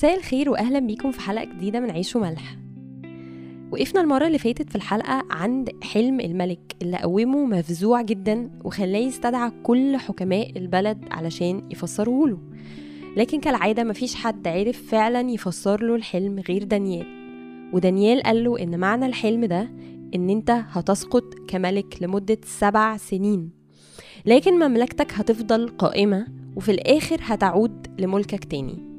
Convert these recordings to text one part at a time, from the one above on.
مساء الخير واهلا بيكم في حلقه جديده من عيش وملح وقفنا المره اللي فاتت في الحلقه عند حلم الملك اللي قومه مفزوع جدا وخلاه يستدعى كل حكماء البلد علشان يفسروه له لكن كالعاده مفيش حد عرف فعلا يفسر له الحلم غير دانيال ودانيال قال له ان معنى الحلم ده ان انت هتسقط كملك لمده سبع سنين لكن مملكتك هتفضل قائمه وفي الاخر هتعود لملكك تاني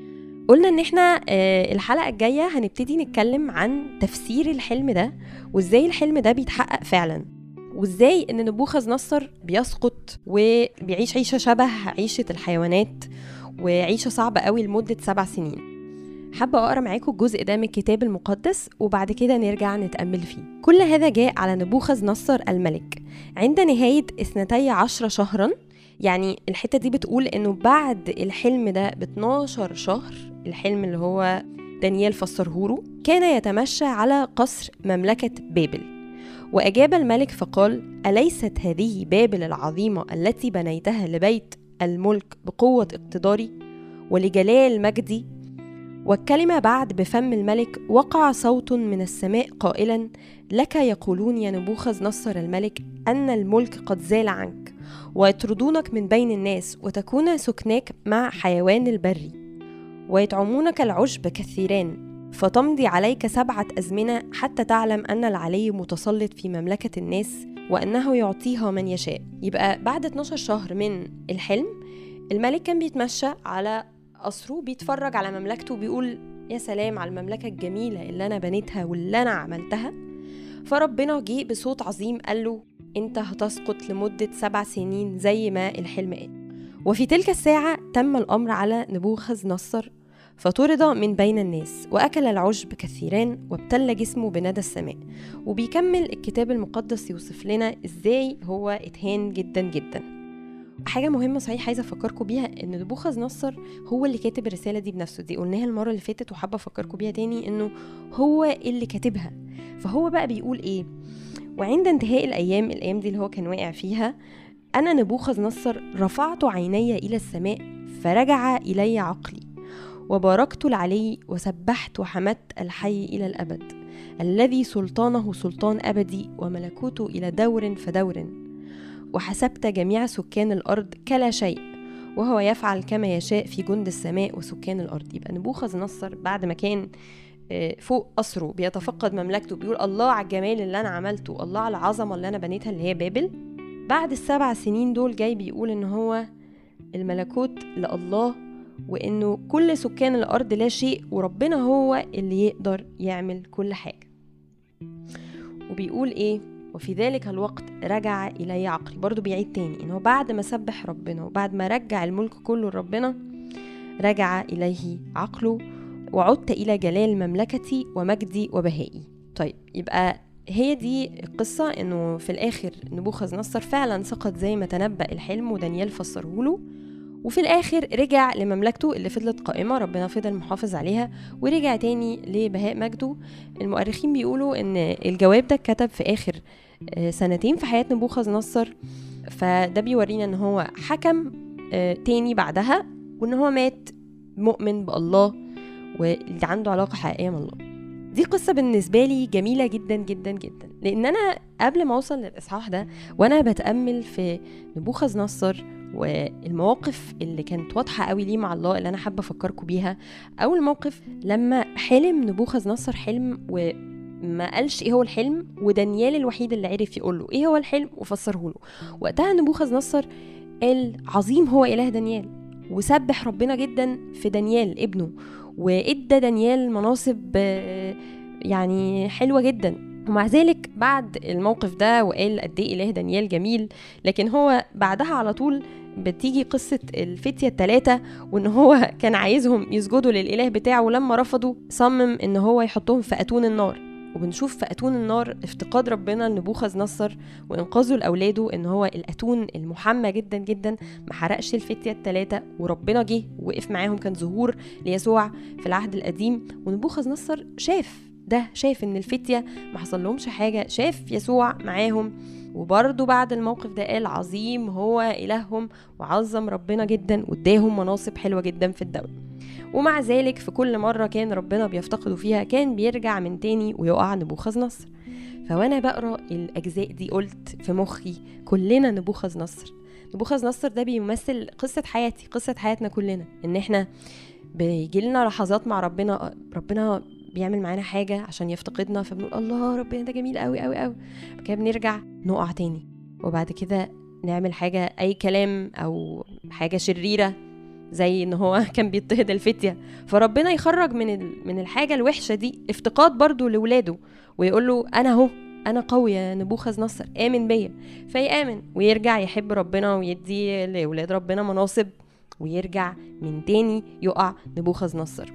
قلنا ان احنا آه، الحلقه الجايه هنبتدي نتكلم عن تفسير الحلم ده وازاي الحلم ده بيتحقق فعلا وازاي ان نبوخذ نصر بيسقط وبيعيش عيشه شبه عيشه الحيوانات وعيشه صعبه قوي لمده سبع سنين حابة أقرأ معاكم الجزء ده من الكتاب المقدس وبعد كده نرجع نتأمل فيه كل هذا جاء على نبوخذ نصر الملك عند نهاية اثنتي عشر شهرا يعني الحتة دي بتقول إنه بعد الحلم ده ب 12 شهر الحلم اللي هو دانيال فسرهوله كان يتمشى على قصر مملكة بابل وأجاب الملك فقال أليست هذه بابل العظيمة التي بنيتها لبيت الملك بقوة اقتداري ولجلال مجدي والكلمة بعد بفم الملك وقع صوت من السماء قائلا لك يقولون يا نبوخذ نصر الملك أن الملك قد زال عنك ويطردونك من بين الناس وتكون سكناك مع حيوان البري ويطعمونك العشب كثيران فتمضي عليك سبعة أزمنة حتى تعلم أن العلي متسلط في مملكة الناس وأنه يعطيها من يشاء يبقى بعد 12 شهر من الحلم الملك كان بيتمشى على قصره بيتفرج على مملكته وبيقول يا سلام على المملكة الجميلة اللي أنا بنيتها واللي أنا عملتها فربنا جه بصوت عظيم قال له أنت هتسقط لمدة سبع سنين زي ما الحلم قال وفي تلك الساعة تم الأمر على نبوخذ نصر فطرد من بين الناس وأكل العشب كثيران وابتل جسمه بندى السماء وبيكمل الكتاب المقدس يوصف لنا إزاي هو اتهان جدا جدا حاجة مهمة صحيح عايزة أفكركم بيها إن نبوخذ نصر هو اللي كاتب الرسالة دي بنفسه دي قلناها المرة اللي فاتت وحابة أفكركم بيها تاني إنه هو اللي كاتبها فهو بقى بيقول إيه وعند انتهاء الأيام الأيام دي اللي هو كان واقع فيها أنا نبوخذ نصر رفعت عيني إلى السماء فرجع إلي عقلي وباركت العلي وسبحت وحمدت الحي إلى الأبد الذي سلطانه سلطان أبدي وملكوته إلى دور فدور وحسبت جميع سكان الأرض كلا شيء وهو يفعل كما يشاء في جند السماء وسكان الأرض يبقى نبوخذ نصر بعد ما كان آه، فوق قصره بيتفقد مملكته بيقول الله على الجمال اللي أنا عملته الله على العظمة اللي أنا بنيتها اللي هي بابل بعد السبع سنين دول جاي بيقول إن هو الملكوت لله وإنه كل سكان الأرض لا شيء وربنا هو اللي يقدر يعمل كل حاجة وبيقول إيه وفي ذلك الوقت رجع إلي عقلي برضو بيعيد تاني إنه بعد ما سبح ربنا وبعد ما رجع الملك كله لربنا رجع إليه عقله وعدت إلى جلال مملكتي ومجدي وبهائي طيب يبقى هي دي القصة إنه في الآخر نبوخذ نصر فعلا سقط زي ما تنبأ الحلم ودانيال فسره له وفي الآخر رجع لمملكته اللي فضلت قائمة ربنا فضل محافظ عليها ورجع تاني لبهاء مجده المؤرخين بيقولوا إن الجواب ده اتكتب في آخر آه، سنتين في حياة نبوخذ نصر فده بيورينا إن هو حكم آه، تاني بعدها وإن هو مات مؤمن بالله واللي عنده علاقة حقيقية من الله دي قصة بالنسبة لي جميلة جدا جدا جدا لأن أنا قبل ما أوصل للإصحاح ده وأنا بتأمل في نبوخذ نصر والمواقف اللي كانت واضحة قوي ليه مع الله اللي أنا حابة أفكركم بيها أول موقف لما حلم نبوخذ نصر حلم وما قالش ايه هو الحلم ودانيال الوحيد اللي عرف يقول له ايه هو الحلم وفسره له وقتها نبوخذ نصر قال عظيم هو اله دانيال وسبح ربنا جدا في دانيال ابنه وادى دانيال مناصب آه، يعني حلوه جدا ومع ذلك بعد الموقف ده وقال قد ايه اله دانيال جميل لكن هو بعدها على طول بتيجي قصة الفتية التلاتة وإن هو كان عايزهم يسجدوا للإله بتاعه ولما رفضوا صمم إن هو يحطهم في أتون النار وبنشوف في أتون النار افتقاد ربنا لنبوخذ نصر وإنقاذه لأولاده إن هو الأتون المحمى جدا جدا ما حرقش الفتية التلاتة وربنا جه وقف معاهم كان ظهور ليسوع في العهد القديم ونبوخذ نصر شاف ده شاف ان الفتية ما حصل لهمش حاجة شاف يسوع معاهم وبرضه بعد الموقف ده قال عظيم هو إلههم وعظم ربنا جدا واداهم مناصب حلوة جدا في الدولة ومع ذلك في كل مرة كان ربنا بيفتقده فيها كان بيرجع من تاني ويقع نبوخذ نصر فوانا بقرا الاجزاء دي قلت في مخي كلنا نبوخذ نصر نبوخذ نصر ده بيمثل قصة حياتي قصة حياتنا كلنا ان احنا بيجي لنا لحظات مع ربنا ربنا بيعمل معانا حاجة عشان يفتقدنا فبنقول الله ربنا ده جميل قوي قوي قوي كده بنرجع نقع تاني وبعد كده نعمل حاجة أي كلام أو حاجة شريرة زي ان هو كان بيضطهد الفتية فربنا يخرج من من الحاجة الوحشة دي افتقاد برضو لولاده ويقول له انا اهو انا قوي يا نبوخذ نصر امن بيا فيامن ويرجع يحب ربنا ويدي لاولاد ربنا مناصب ويرجع من تاني يقع نبوخذ نصر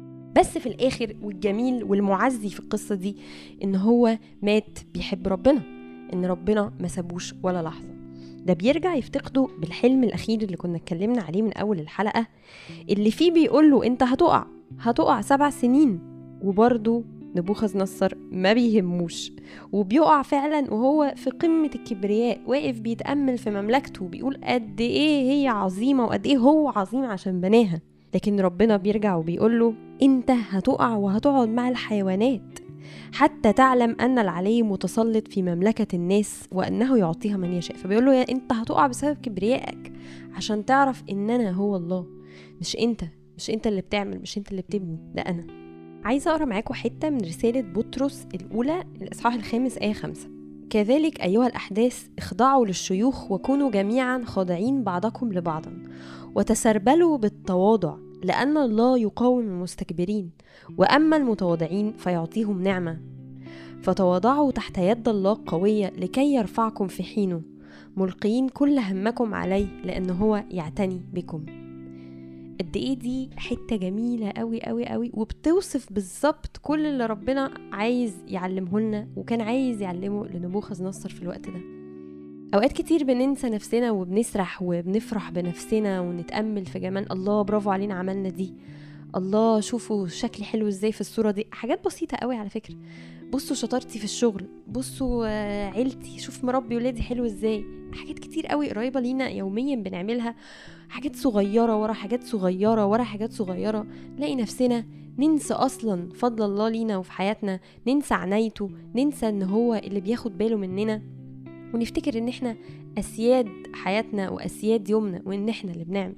بس في الاخر والجميل والمعزي في القصه دي ان هو مات بيحب ربنا ان ربنا ما سابوش ولا لحظه ده بيرجع يفتقده بالحلم الاخير اللي كنا اتكلمنا عليه من اول الحلقه اللي فيه بيقول له انت هتقع هتقع سبع سنين وبرضه نبوخذ نصر ما بيهموش وبيقع فعلا وهو في قمة الكبرياء واقف بيتأمل في مملكته وبيقول قد ايه هي عظيمة وقد ايه هو عظيم عشان بناها لكن ربنا بيرجع وبيقول له انت هتقع وهتقعد مع الحيوانات حتى تعلم ان العلي متسلط في مملكة الناس وانه يعطيها من يشاء فبيقول له يا انت هتقع بسبب كبريائك عشان تعرف ان انا هو الله مش انت مش انت اللي بتعمل مش انت اللي بتبني ده انا عايزة أقرأ معاكم حتة من رسالة بطرس الأولى الإصحاح الخامس آية خمسة كذلك أيها الأحداث اخضعوا للشيوخ وكونوا جميعا خاضعين بعضكم لبعضا وتسربلوا بالتواضع لأن الله يقاوم المستكبرين وأما المتواضعين فيعطيهم نعمة فتواضعوا تحت يد الله قوية لكي يرفعكم في حينه ملقين كل همكم عليه لأنه هو يعتني بكم قد ايه دي حته جميله قوي قوي قوي وبتوصف بالظبط كل اللي ربنا عايز يعلمه لنا وكان عايز يعلمه لنبوخذ نصر في الوقت ده اوقات كتير بننسى نفسنا وبنسرح وبنفرح بنفسنا ونتامل في جمال الله برافو علينا عملنا دي الله شوفوا شكلي حلو ازاي في الصوره دي حاجات بسيطه قوي على فكره بصوا شطارتي في الشغل بصوا عيلتي شوف مربي ولادي حلو ازاي حاجات كتير قوي قريبه لينا يوميا بنعملها حاجات صغيره ورا حاجات صغيره ورا حاجات صغيره نلاقي نفسنا ننسى اصلا فضل الله لينا وفي حياتنا ننسى عنايته ننسى ان هو اللي بياخد باله مننا ونفتكر ان احنا اسياد حياتنا واسياد يومنا وان احنا اللي بنعمل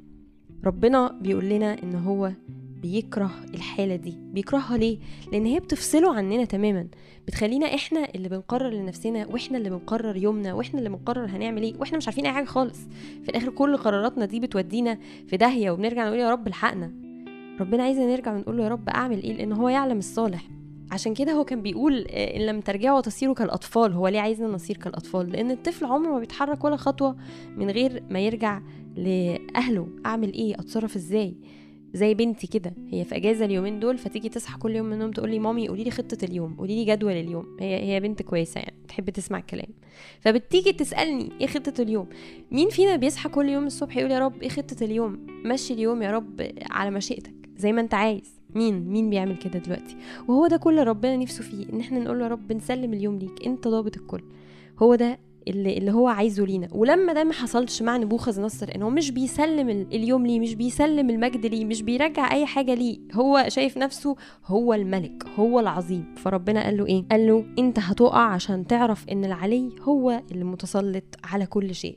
ربنا بيقول لنا ان هو بيكره الحالة دي بيكرهها ليه؟ لأن هي بتفصله عننا تماما بتخلينا إحنا اللي بنقرر لنفسنا وإحنا اللي بنقرر يومنا وإحنا اللي بنقرر هنعمل إيه وإحنا مش عارفين أي حاجة خالص في الآخر كل قراراتنا دي بتودينا في داهية وبنرجع نقول يا رب الحقنا ربنا عايزنا نرجع ونقول له يا رب أعمل إيه لأن هو يعلم الصالح عشان كده هو كان بيقول إن لم ترجعوا تصيروا كالأطفال هو ليه عايزنا نصير كالأطفال لأن الطفل عمره ما بيتحرك ولا خطوة من غير ما يرجع لأهله أعمل إيه أتصرف إزاي زي بنتي كده هي في اجازه اليومين دول فتيجي تصحى كل يوم من النوم تقول لي مامي قولي لي خطه اليوم قولي لي جدول اليوم هي هي بنت كويسه يعني تحب تسمع الكلام فبتيجي تسالني ايه خطه اليوم مين فينا بيصحى كل يوم الصبح يقول يا رب ايه خطه اليوم مشي اليوم يا رب على مشيئتك زي ما انت عايز مين مين بيعمل كده دلوقتي وهو ده كل ربنا نفسه فيه ان احنا نقول له يا رب نسلم اليوم ليك انت ضابط الكل هو ده اللي, اللي هو عايزه لينا ولما ده ما حصلش مع نبوخذ نصر ان هو مش بيسلم اليوم ليه مش بيسلم المجد ليه مش بيرجع اي حاجه ليه هو شايف نفسه هو الملك هو العظيم فربنا قال له ايه قال له انت هتقع عشان تعرف ان العلي هو اللي متسلط على كل شيء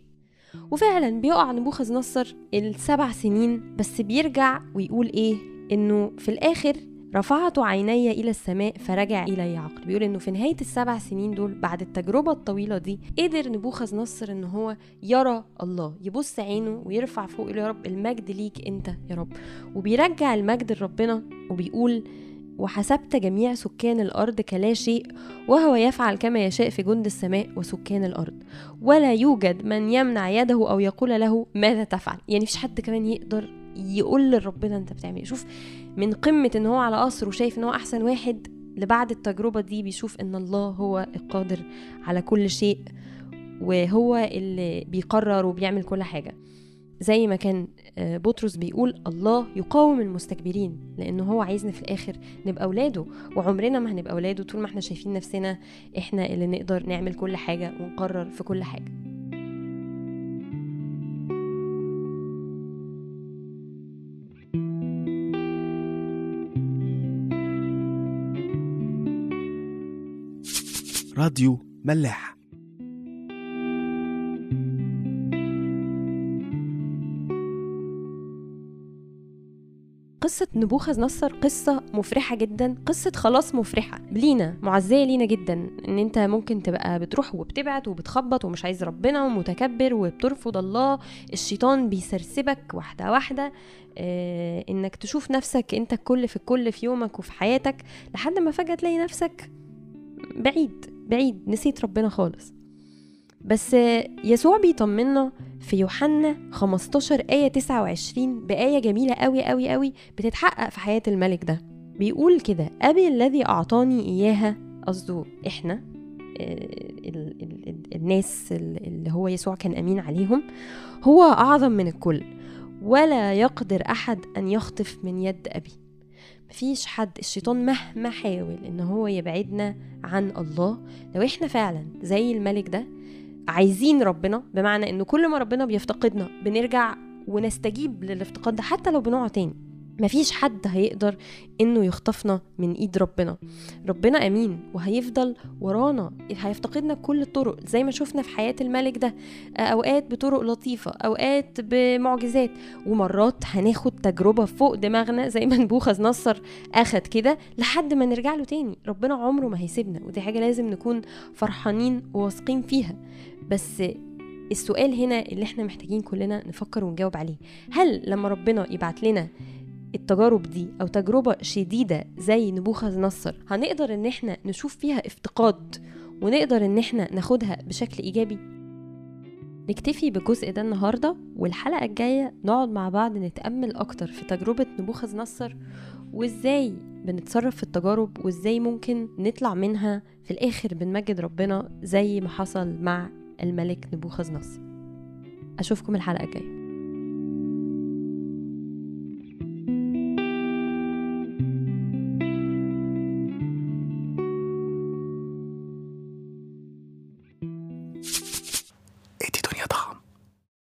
وفعلا بيقع نبوخذ نصر السبع سنين بس بيرجع ويقول ايه انه في الاخر رفعت عيني إلى السماء فرجع إلي عقل بيقول إنه في نهاية السبع سنين دول بعد التجربة الطويلة دي قدر نبوخذ نصر إن هو يرى الله يبص عينه ويرفع فوق يقول يا رب المجد ليك أنت يا رب وبيرجع المجد لربنا وبيقول وحسبت جميع سكان الأرض كلا شيء وهو يفعل كما يشاء في جند السماء وسكان الأرض ولا يوجد من يمنع يده أو يقول له ماذا تفعل يعني مفيش حد كمان يقدر يقول لربنا انت بتعمل ايه شوف من قمة ان هو على قصر وشايف ان هو احسن واحد لبعد التجربة دي بيشوف ان الله هو القادر على كل شيء وهو اللي بيقرر وبيعمل كل حاجة زي ما كان آه، بطرس بيقول الله يقاوم المستكبرين لانه هو عايزنا في الاخر نبقى اولاده وعمرنا ما هنبقى اولاده طول ما احنا شايفين نفسنا احنا اللي نقدر نعمل كل حاجه ونقرر في كل حاجه راديو ملاح قصة نبوخذ نصر قصة مفرحة جدا قصة خلاص مفرحة لينا معزية لينا جدا ان انت ممكن تبقى بتروح وبتبعد وبتخبط ومش عايز ربنا ومتكبر وبترفض الله الشيطان بيسرسبك واحدة واحدة اه انك تشوف نفسك انت الكل في الكل في يومك وفي حياتك لحد ما فجأة تلاقي نفسك بعيد بعيد نسيت ربنا خالص بس يسوع بيطمنا في يوحنا 15 آية 29 بآية جميلة قوي قوي قوي بتتحقق في حياة الملك ده بيقول كده أبي الذي أعطاني إياها قصده إحنا ال ال ال الناس اللي هو يسوع كان أمين عليهم هو أعظم من الكل ولا يقدر أحد أن يخطف من يد أبي مفيش حد الشيطان مهما حاول ان هو يبعدنا عن الله لو احنا فعلا زي الملك ده عايزين ربنا بمعنى انه كل ما ربنا بيفتقدنا بنرجع ونستجيب للافتقاد ده حتى لو بنقع تاني مفيش حد هيقدر انه يخطفنا من ايد ربنا ربنا امين وهيفضل ورانا هيفتقدنا بكل الطرق زي ما شفنا في حياة الملك ده اوقات بطرق لطيفة اوقات بمعجزات ومرات هناخد تجربة فوق دماغنا زي ما نبوخذ نصر اخد كده لحد ما نرجع له تاني ربنا عمره ما هيسيبنا ودي حاجة لازم نكون فرحانين وواثقين فيها بس السؤال هنا اللي احنا محتاجين كلنا نفكر ونجاوب عليه هل لما ربنا يبعت لنا التجارب دي او تجربه شديده زي نبوخذ نصر هنقدر ان احنا نشوف فيها افتقاد ونقدر ان احنا ناخدها بشكل ايجابي نكتفي بالجزء ده النهارده والحلقه الجايه نقعد مع بعض نتامل اكتر في تجربه نبوخذ نصر وازاي بنتصرف في التجارب وازاي ممكن نطلع منها في الاخر بنمجد ربنا زي ما حصل مع الملك نبوخذ نصر اشوفكم الحلقه الجايه